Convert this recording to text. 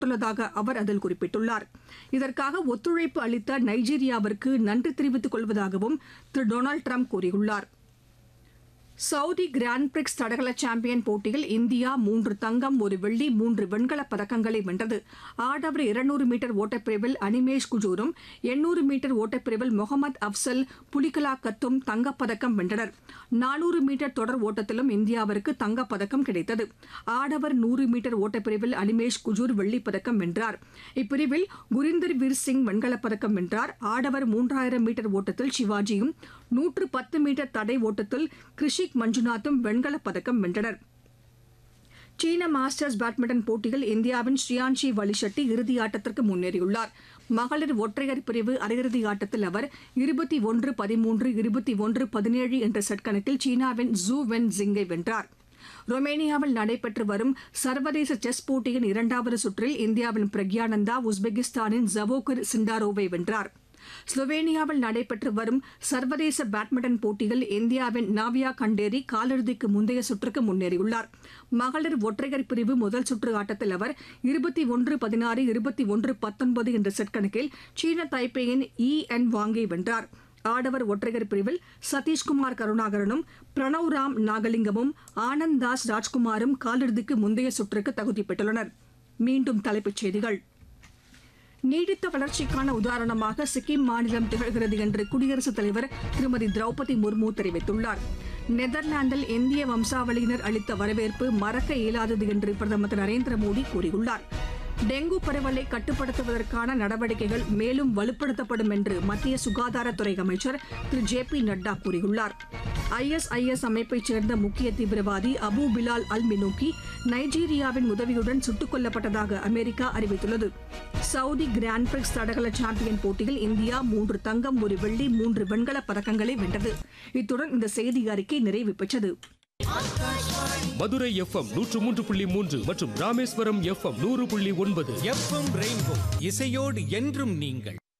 உள்ளதாக அவர் அதில் குறிப்பிட்டுள்ளார் இதற்காக ஒத்துழைப்பு அளித்த நைஜீரியாவிற்கு நன்றி தெரிவித்துக் கொள்வதாகவும் திரு டொனால்டு ட்ரம்ப் கூறியுள்ளார் சவுதி கிராண்ட் பிரிக்ஸ் தடகள சாம்பியன் போட்டியில் இந்தியா மூன்று தங்கம் ஒரு வெள்ளி மூன்று வெண்கலப் பதக்கங்களை வென்றது ஆடவர் இருநூறு மீட்டர் ஓட்டப்பிரிவில் அனிமேஷ் குஜூரும் எண்ணூறு மீட்டர் ஓட்டப்பிரிவில் முகமது அப்சல் புலிகலா கத்தும் தங்கப்பதக்கம் வென்றனர் நானூறு மீட்டர் தொடர் ஓட்டத்திலும் இந்தியாவிற்கு தங்கப்பதக்கம் கிடைத்தது ஆடவர் நூறு மீட்டர் ஓட்டப்பிரிவில் அனிமேஷ் குஜூர் வெள்ளிப் பதக்கம் வென்றார் இப்பிரிவில் குரிந்தர் வீர் சிங் வெண்கலப் பதக்கம் வென்றார் ஆடவர் மூன்றாயிரம் மீட்டர் ஓட்டத்தில் சிவாஜியும் நூற்று பத்து மீட்டர் தடை ஓட்டத்தில் கிருஷிக் மஞ்சுநாத்தும் வெண்கலப் பதக்கம் வென்றனர் சீன மாஸ்டர்ஸ் பேட்மிண்டன் போட்டியில் இந்தியாவின் ஸ்ரீயான்ஷி வலிஷெட்டி இறுதி ஆட்டத்திற்கு முன்னேறியுள்ளார் மகளிர் ஒற்றையர் பிரிவு அரையிறுதி ஆட்டத்தில் அவர் இருபத்தி ஒன்று பதிமூன்று இருபத்தி ஒன்று பதினேழு என்ற செட் கணக்கில் சீனாவின் ஜூ வென் ஜிங்கை வென்றார் ரொமேனியாவில் நடைபெற்று வரும் சர்வதேச செஸ் போட்டியின் இரண்டாவது சுற்றில் இந்தியாவின் பிரக்யானந்தா உஸ்பெகிஸ்தானின் ஜவோகர் சிண்டாரோவை வென்றார் ஸ்லோவேனியாவில் நடைபெற்று வரும் சர்வதேச பேட்மிண்டன் போட்டியில் இந்தியாவின் நாவியா கண்டேரி காலிறுதிக்கு முந்தைய சுற்றுக்கு முன்னேறியுள்ளார் மகளிர் ஒற்றையர் பிரிவு முதல் சுற்று ஆட்டத்தில் அவர் இருபத்தி ஒன்று பதினாறு இருபத்தி ஒன்று பத்தொன்பது என்ற செட் கணக்கில் சீன தைப்பேயின் இ என் வாங்கை வென்றார் ஆடவர் ஒற்றையர் பிரிவில் சதீஷ்குமார் கருணாகரனும் பிரணவ் ராம் நாகலிங்கமும் ஆனந்த் தாஸ் ராஜ்குமாரும் காலிறுதிக்கு முந்தைய சுற்றுக்கு தகுதி பெற்றுள்ளனர் மீண்டும் தலைப்புச் செய்திகள் நீடித்த வளர்ச்சிக்கான உதாரணமாக சிக்கிம் மாநிலம் திகழ்கிறது என்று குடியரசுத் தலைவர் திருமதி திரௌபதி முர்மு தெரிவித்துள்ளார் நெதர்லாந்தில் இந்திய வம்சாவளியினர் அளித்த வரவேற்பு மறக்க இயலாதது என்று பிரதமர் திரு நரேந்திர மோடி கூறியுள்ளார் டெங்கு பரவலை கட்டுப்படுத்துவதற்கான நடவடிக்கைகள் மேலும் வலுப்படுத்தப்படும் என்று மத்திய சுகாதாரத்துறை அமைச்சர் திரு ஜே பி நட்டா கூறியுள்ளார் ஐஎஸ்ஐஎஸ் அமைப்பைச் சேர்ந்த முக்கிய தீவிரவாதி அபு பிலால் அல் மினூக்கி நைஜீரியாவின் உதவியுடன் சுட்டுக் கொல்லப்பட்டதாக அமெரிக்கா அறிவித்துள்ளது சவுதி கிராண்ட் பிரிக்ஸ் தடகள சாம்பியன் போட்டியில் இந்தியா மூன்று தங்கம் ஒரு வெள்ளி மூன்று வெண்கலப் பதக்கங்களை வென்றது இத்துடன் இந்த செய்தி அறிக்கை நிறைவு பெற்றது மதுரை எஃப்எம் நூற்று மூன்று புள்ளி மூன்று மற்றும் ராமேஸ்வரம் எஃப்எம் நூறு புள்ளி ஒன்பது எஃப்எம் ரெயின்போ இசையோடு என்றும் நீங்கள்